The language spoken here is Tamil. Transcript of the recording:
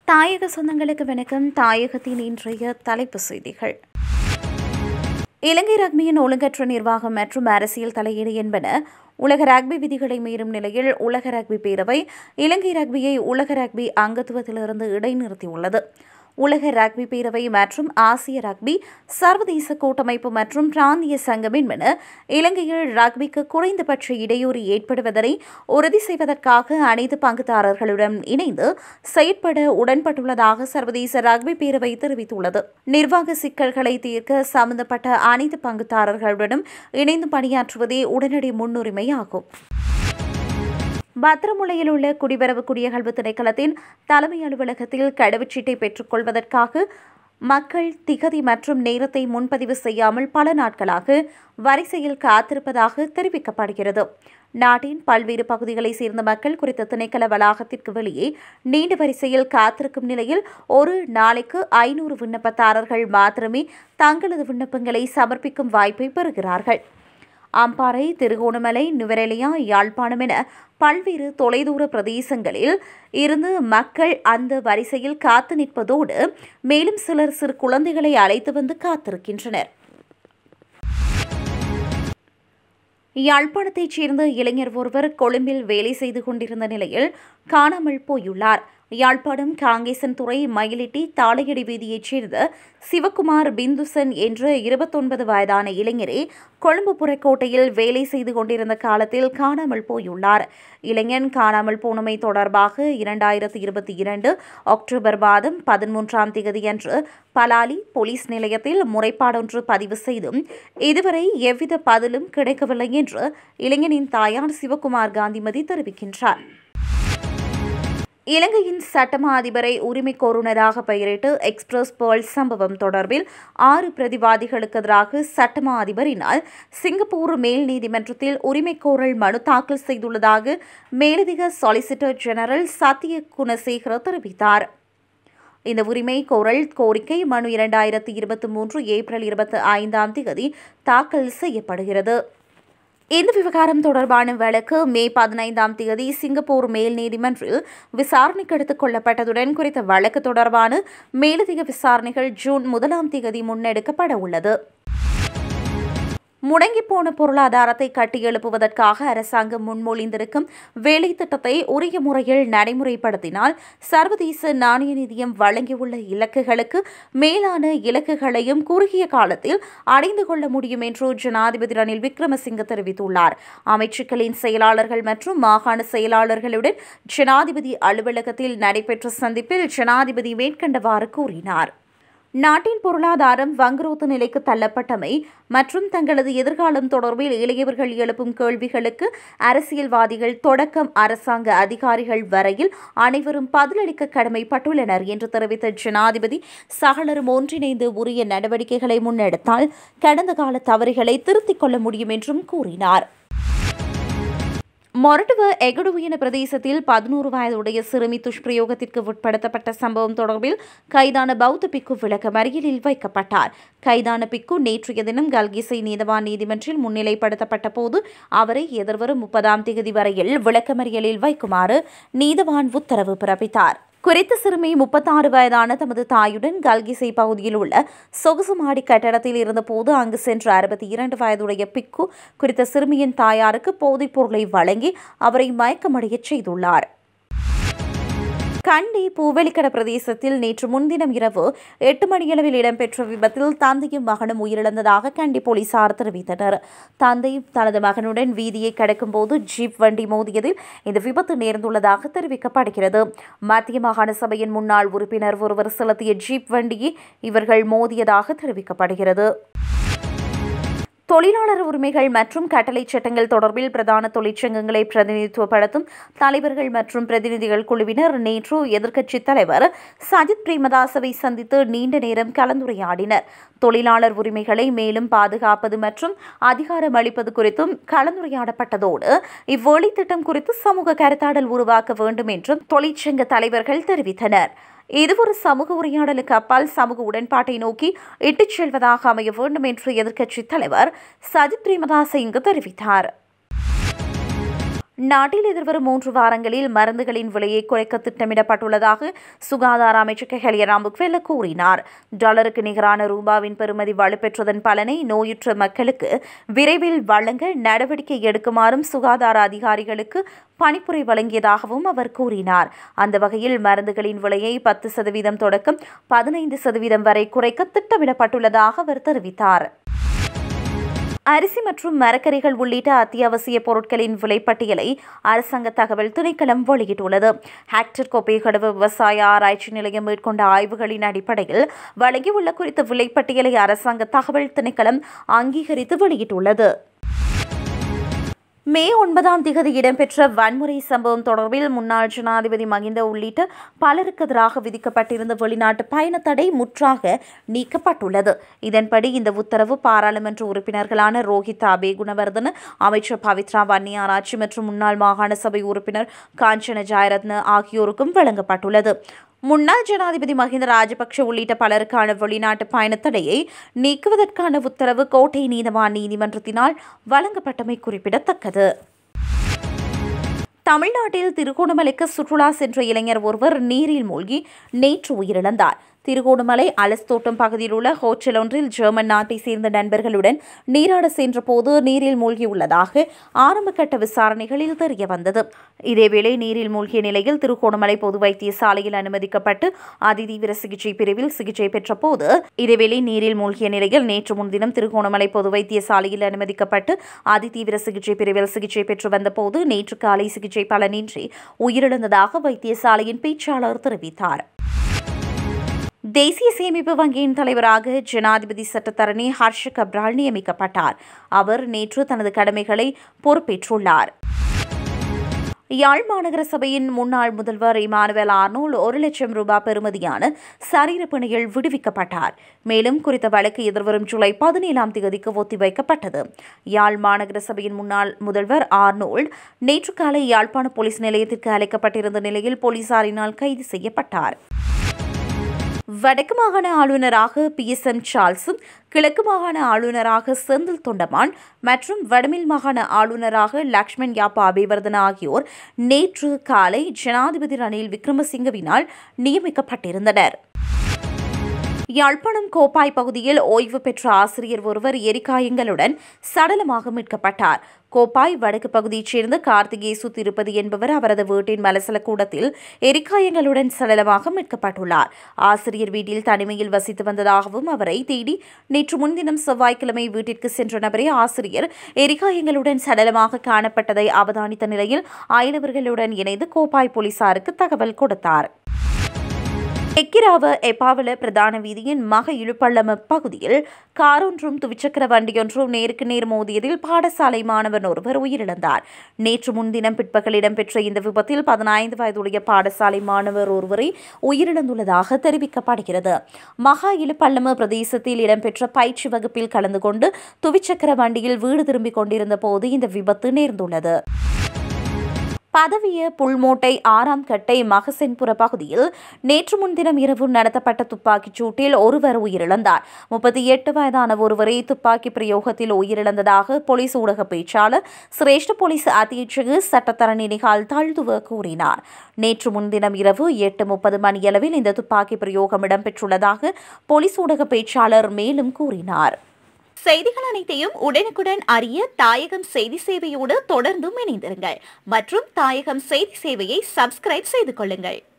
தாயக சொந்தங்களுக்கு வணக்கம் தாயகத்தின் இன்றைய தலைப்பு செய்திகள் இலங்கை ரக்பியின் ஒழுங்கற்ற நிர்வாகம் மற்றும் அரசியல் தலையீடு என்பன உலக ரக்பி விதிகளை மீறும் நிலையில் உலக ரக்பி பேரவை இலங்கை ரக்பியை உலக ரக்பி அங்கத்துவத்திலிருந்து இடைநிறுத்தியுள்ளது உலக ரக்பி பேரவை மற்றும் ஆசிய ரக்பி சர்வதேச கூட்டமைப்பு மற்றும் பிராந்திய சங்கம் என்பன இலங்கையில் ரக்பிக்கு குறைந்தபட்ச இடையூறு ஏற்படுவதனை உறுதி செய்வதற்காக அனைத்து பங்குதாரர்களுடன் இணைந்து செயற்பட உடன்பட்டுள்ளதாக சர்வதேச ரக்பி பேரவை தெரிவித்துள்ளது நிர்வாக சிக்கல்களை தீர்க்க சம்பந்தப்பட்ட அனைத்து பங்குதாரர்களுடனும் இணைந்து பணியாற்றுவதே உடனடி முன்னுரிமையாகும் பத்திரமுலையில் உள்ள குடிவரவு குடியகல்வு திணைக்களத்தின் தலைமை அலுவலகத்தில் கடவுச்சீட்டை பெற்றுக்கொள்வதற்காக மக்கள் திகதி மற்றும் நேரத்தை முன்பதிவு செய்யாமல் பல நாட்களாக வரிசையில் காத்திருப்பதாக தெரிவிக்கப்படுகிறது நாட்டின் பல்வேறு பகுதிகளைச் சேர்ந்த மக்கள் குறித்த திணைக்கள வளாகத்திற்கு வெளியே நீண்ட வரிசையில் காத்திருக்கும் நிலையில் ஒரு நாளைக்கு ஐநூறு விண்ணப்பதாரர்கள் மாத்திரமே தங்களது விண்ணப்பங்களை சமர்ப்பிக்கும் வாய்ப்பை பெறுகிறார்கள் அம்பாறை திருகோணமலை நுவரெலியா யாழ்ப்பாணம் என பல்வேறு தொலைதூர பிரதேசங்களில் இருந்து மக்கள் அந்த வரிசையில் காத்து நிற்பதோடு மேலும் சிலர் சிறு குழந்தைகளை அழைத்து வந்து காத்திருக்கின்றனர் யாழ்ப்பாணத்தைச் சேர்ந்த இளைஞர் ஒருவர் கொழும்பில் வேலை செய்து கொண்டிருந்த நிலையில் காணாமல் போயுள்ளார் யாழ்ப்பாணம் காங்கேசன் துறை மயிலிட்டி தாளையடி வீதியைச் சேர்ந்த சிவகுமார் பிந்துசன் என்ற இருபத்தொன்பது வயதான இளைஞரே கொழும்பு புறக்கோட்டையில் வேலை செய்து கொண்டிருந்த காலத்தில் காணாமல் போயுள்ளார் இளைஞன் காணாமல் போனமை தொடர்பாக இரண்டாயிரத்தி இருபத்தி இரண்டு அக்டோபர் மாதம் பதிமூன்றாம் தேதியன்று பலாலி போலீஸ் நிலையத்தில் முறைப்பாடொன்று பதிவு செய்தும் இதுவரை எவ்வித பதிலும் கிடைக்கவில்லை என்று இளைஞனின் தாயார் சிவகுமார் காந்திமதி தெரிவிக்கின்றார் இலங்கையின் சட்டமா அதிபரை உரிமை கோருனராக பெயரிட்டு எக்ஸ்பிரஸ் பேர்ல் சம்பவம் தொடர்பில் ஆறு பிரதிவாதிகளுக்கு எதிராக சட்டமா அதிபரினால் சிங்கப்பூர் மேல் நீதிமன்றத்தில் உரிமை கோரல் மனு தாக்கல் செய்துள்ளதாக மேலதிக சொலிசிட்டர் ஜெனரல் சத்ய குணசேகர தெரிவித்தார் இந்த உரிமை கோரல் கோரிக்கை மனு இரண்டாயிரத்தி இருபத்தி மூன்று ஏப்ரல் இருபத்தி ஐந்தாம் தேதி தாக்கல் செய்யப்படுகிறது இந்த விவகாரம் தொடர்பான வழக்கு மே பதினைந்தாம் தேதி சிங்கப்பூர் மேல் நீதிமன்றில் விசாரணைக்கு எடுத்துக் கொள்ளப்பட்டதுடன் குறித்த வழக்கு தொடர்பான மேலதிக விசாரணைகள் ஜூன் முதலாம் தேதி முன்னெடுக்கப்பட உள்ளது முடங்கி போன பொருளாதாரத்தை கட்டியெழுப்புவதற்காக அரசாங்கம் முன்மொழிந்திருக்கும் வேலை திட்டத்தை உரிய முறையில் நடைமுறைப்படுத்தினால் சர்வதேச நாணய நிதியம் வழங்கியுள்ள இலக்குகளுக்கு மேலான இலக்குகளையும் குறுகிய காலத்தில் அடைந்து கொள்ள முடியும் என்று ஜனாதிபதி ரணில் விக்ரமசிங்க தெரிவித்துள்ளார் அமைச்சுக்களின் செயலாளர்கள் மற்றும் மாகாண செயலாளர்களுடன் ஜனாதிபதி அலுவலகத்தில் நடைபெற்ற சந்திப்பில் ஜனாதிபதி மேற்கண்டவாறு கூறினார் நாட்டின் பொருளாதாரம் வங்குரோத்து நிலைக்கு தள்ளப்பட்டமை மற்றும் தங்களது எதிர்காலம் தொடர்பில் இளையவர்கள் எழுப்பும் கேள்விகளுக்கு அரசியல்வாதிகள் தொடக்கம் அரசாங்க அதிகாரிகள் வரையில் அனைவரும் பதிலளிக்க கடமைப்பட்டுள்ளனர் என்று தெரிவித்த ஜனாதிபதி சகலரும் ஒன்றிணைந்து உரிய நடவடிக்கைகளை முன்னெடுத்தால் கடந்த கால தவறுகளை திருத்திக் கொள்ள முடியும் என்றும் கூறினார் மொரட்டுவ எகடுவியன பிரதேசத்தில் பதினோரு வயதுடைய சிறுமி துஷ்பிரயோகத்திற்கு உட்படுத்தப்பட்ட சம்பவம் தொடர்பில் கைதான பௌத்த பிக்கு விளக்க மறியலில் வைக்கப்பட்டார் கைதான பிக்கு நேற்றைய தினம் கல்கிசை நீதவான் நீதிமன்றில் முன்னிலைப்படுத்தப்பட்ட போது அவரை எதிர்வரும் முப்பதாம் தேதி வரையில் விளக்கமறியலில் வைக்குமாறு நீதவான் உத்தரவு பிறப்பித்தார் குறித்த சிறுமி முப்பத்தாறு வயதான தமது தாயுடன் கல்கிசை பகுதியில் உள்ள சொகுசு மாடி கட்டடத்தில் இருந்தபோது அங்கு சென்ற அறுபத்தி இரண்டு வயதுடைய பிக்கு குறித்த சிறுமியின் தாயாருக்கு போதைப் பொருளை வழங்கி அவரை மயக்கமடையச் செய்துள்ளார் கண்டி பூவெளிக்கட பிரதேசத்தில் நேற்று முன்தினம் இரவு எட்டு மணியளவில் இடம்பெற்ற விபத்தில் தந்தையும் மகனும் உயிரிழந்ததாக கண்டி போலீசார் தெரிவித்தனர் தந்தை தனது மகனுடன் வீதியை கடக்கும்போது ஜீப் வண்டி மோதியதில் இந்த விபத்து நேர்ந்துள்ளதாக தெரிவிக்கப்படுகிறது மத்திய மாகாண சபையின் முன்னாள் உறுப்பினர் ஒருவர் செலுத்திய ஜீப் வண்டியை இவர்கள் மோதியதாக தெரிவிக்கப்படுகிறது தொழிலாளர் உரிமைகள் மற்றும் கட்டளை சட்டங்கள் தொடர்பில் பிரதான தொழிற்சங்கங்களை பிரதிநிதித்துவப்படுத்தும் தலைவர்கள் மற்றும் பிரதிநிதிகள் குழுவினர் நேற்று எதிர்க்கட்சித் தலைவர் சஜித் பிரேமதாசவை சந்தித்து நீண்ட நேரம் கலந்துரையாடினர் தொழிலாளர் உரிமைகளை மேலும் பாதுகாப்பது மற்றும் அதிகாரம் அளிப்பது குறித்தும் கலந்துரையாடப்பட்டதோடு இவ்வொளி திட்டம் குறித்து சமூக கருத்தாடல் உருவாக்க வேண்டும் என்றும் தொழிற்சங்க தலைவர்கள் தெரிவித்தனர் இது ஒரு சமூக உரையாடலுக்கு அப்பால் சமூக உடன்பாட்டை நோக்கி இட்டுச் செல்வதாக அமைய வேண்டும் என்று எதிர்க்கட்சித் தலைவர் சஜித் பிரேமதாச இங்கு தெரிவித்தார் நாட்டில் எதிர்வரும் மூன்று வாரங்களில் மருந்துகளின் விலையை குறைக்க திட்டமிடப்பட்டுள்ளதாக சுகாதார அமைச்சர் கெஹலிய ராம்புக்வெல்ல கூறினார் டாலருக்கு நிகரான ரூபாவின் பெறுமதி வலுப்பெற்றதன் பலனை நோயுற்ற மக்களுக்கு விரைவில் வழங்க நடவடிக்கை எடுக்குமாறும் சுகாதார அதிகாரிகளுக்கு பணிப்புரை வழங்கியதாகவும் அவர் கூறினார் அந்த வகையில் மருந்துகளின் விலையை பத்து சதவீதம் தொடக்கம் பதினைந்து சதவீதம் வரை குறைக்க திட்டமிடப்பட்டுள்ளதாக அவர் தெரிவித்தார் அரிசி மற்றும் மரக்கறிகள் உள்ளிட்ட அத்தியாவசிய பொருட்களின் விலைப்பட்டியலை அரசாங்க தகவல் திணைக்களம் வெளியிட்டுள்ளது ஹேக்டர் கோப்பைகடவு விவசாய ஆராய்ச்சி நிலையம் மேற்கொண்ட ஆய்வுகளின் அடிப்படையில் வழங்கியுள்ள குறித்த விலைப்பட்டியலை அரசாங்க தகவல் திணைக்களம் அங்கீகரித்து வெளியிட்டுள்ளது மே ஒன்பதாம் திகதி இடம்பெற்ற வன்முறை சம்பவம் தொடர்பில் முன்னாள் ஜனாதிபதி மகிந்த உள்ளிட்ட பலருக்கு எதிராக விதிக்கப்பட்டிருந்த வெளிநாட்டு பயண தடை முற்றாக நீக்கப்பட்டுள்ளது இதன்படி இந்த உத்தரவு பாராளுமன்ற உறுப்பினர்களான ரோஹித் அபே குணவர்தன அமைச்சர் பவித்ரா வன்னியாராட்சி மற்றும் முன்னாள் மாகாண சபை உறுப்பினர் காஞ்சன ஜாயரத்ன ஆகியோருக்கும் வழங்கப்பட்டுள்ளது முன்னாள் ஜனாதிபதி மஹிந்த ராஜபக்ஷ உள்ளிட்ட பலருக்கான வெளிநாட்டு பயணத்தடையை நீக்குவதற்கான உத்தரவு கோட்டை நீதவான் நீதிமன்றத்தினால் வழங்கப்பட்டமை குறிப்பிடத்தக்கது தமிழ்நாட்டில் திருகோணமலைக்கு சுற்றுலா சென்ற இளைஞர் ஒருவர் நீரில் மூழ்கி நேற்று உயிரிழந்தார் திருகோணமலை அலஸ்தோட்டம் பகுதியில் உள்ள ஹோட்டல் ஒன்றில் ஜெர்மன் நாட்டை சேர்ந்த நண்பர்களுடன் நீராட சென்றபோது நீரில் மூழ்கியுள்ளதாக ஆரம்பகட்ட விசாரணைகளில் தெரிய வந்தது இதேவேளை நீரில் மூழ்கிய நிலையில் திருகோணமலை பொது வைத்தியசாலையில் அனுமதிக்கப்பட்டு அதிதீவிர சிகிச்சை பிரிவில் சிகிச்சை பெற்றபோது இதேவேளை நீரில் மூழ்கிய நிலையில் நேற்று முன்தினம் திருகோணமலை பொது வைத்தியசாலையில் அனுமதிக்கப்பட்டு அதிதீவிர சிகிச்சை பிரிவில் சிகிச்சை பெற்று வந்தபோது நேற்று காலை சிகிச்சை பலனின்றி உயிரிழந்ததாக வைத்தியசாலையின் பேச்சாளர் தெரிவித்தார் தேசிய சேமிப்பு வங்கியின் தலைவராக ஜனாதிபதி சட்டத்தரணி ஹர்ஷ கப்ரால் நியமிக்கப்பட்டார் அவர் நேற்று தனது கடமைகளை பொறுப்பேற்றுள்ளார் யாழ் மாநகர சபையின் முன்னாள் முதல்வர் இமானுவேல் ஆர்னோல் ஒரு லட்சம் ரூபாய் பெறுமதியான சரீர பிணையில் விடுவிக்கப்பட்டார் மேலும் குறித்த வழக்கு எதிர்வரும் ஜூலை பதினேழாம் தேதிக்கு ஒத்திவைக்கப்பட்டது யாழ் மாநகர சபையின் முன்னாள் முதல்வர் ஆர்னோல்ட் நேற்று காலை யாழ்ப்பாண போலீஸ் நிலையத்திற்கு அழைக்கப்பட்டிருந்த நிலையில் போலீசாரினால் கைது செய்யப்பட்டார் வடக்கு மாகாண ஆளுநராக பி எஸ் எம் சார்ல்ஸும் கிழக்கு மாகாண ஆளுநராக செந்தில் தொண்டமான் மற்றும் வடமில் மாகாண ஆளுநராக லக்ஷ்மண் யாப்பா அபிவர்தன ஆகியோர் நேற்று காலை ஜனாதிபதி ரணில் விக்ரமசிங்கவினால் நியமிக்கப்பட்டிருந்தனர் யாழ்ப்பாணம் கோப்பாய் பகுதியில் ஓய்வு பெற்ற ஆசிரியர் ஒருவர் எரிகாயங்களுடன் சடலமாக மீட்கப்பட்டார் கோப்பாய் வடக்கு பகுதியைச் சேர்ந்த கார்த்திகேசு திருப்பதி என்பவர் அவரது வீட்டின் மலசல கூடத்தில் எரிகாயங்களுடன் சடலமாக மீட்கப்பட்டுள்ளார் ஆசிரியர் வீட்டில் தனிமையில் வசித்து வந்ததாகவும் அவரை தேடி நேற்று முன்தினம் செவ்வாய்க்கிழமை வீட்டிற்கு சென்ற நபரே ஆசிரியர் எரிகாயங்களுடன் சடலமாக காணப்பட்டதை அவதானித்த நிலையில் அயலவர்களுடன் இணைந்து கோப்பாய் போலீசாருக்கு தகவல் கொடுத்தார் எக்கிராவ எப்பாவல பிரதான வீதியின் மக இழுப்பள்ளம பகுதியில் காரொன்றும் துவிச்சக்கர வண்டியொன்றும் நேருக்கு நேர் மோதியதில் பாடசாலை மாணவன் ஒருவர் உயிரிழந்தார் நேற்று முன்தினம் பிற்பகல் இடம்பெற்ற இந்த விபத்தில் பதினைந்து வயதுடைய பாடசாலை மாணவர் ஒருவரை உயிரிழந்துள்ளதாக தெரிவிக்கப்படுகிறது மகா இழுப்பள்ளம பிரதேசத்தில் இடம்பெற்ற பயிற்சி வகுப்பில் கலந்து கொண்டு துவிச்சக்கர வண்டியில் வீடு திரும்பிக் கொண்டிருந்த போது இந்த விபத்து நேர்ந்துள்ளது பதவிய புல்மோட்டை ஆறாம் கட்டை மகசென்புர பகுதியில் நேற்று முன்தினம் இரவு நடத்தப்பட்ட துப்பாக்கிச் சூட்டில் ஒருவர் உயிரிழந்தார் முப்பத்தி எட்டு வயதான ஒருவரை துப்பாக்கி பிரயோகத்தில் உயிரிழந்ததாக போலீஸ் ஊடக பேச்சாளர் சிரேஷ்ட போலீஸ் அத்தீட்சகு சட்டத்தரணி நிகால் தாழ்துவ கூறினார் நேற்று முன்தினம் இரவு எட்டு முப்பது மணியளவில் இந்த துப்பாக்கி பிரயோகம் இடம்பெற்றுள்ளதாக போலீஸ் ஊடக பேச்சாளர் மேலும் கூறினார் செய்திகள் அனைத்தையும் உடனுக்குடன் அறிய தாயகம் செய்தி சேவையோடு தொடர்ந்தும் இணைந்திருங்கள் மற்றும் தாயகம் செய்தி சேவையை சப்ஸ்கிரைப் செய்து கொள்ளுங்கள்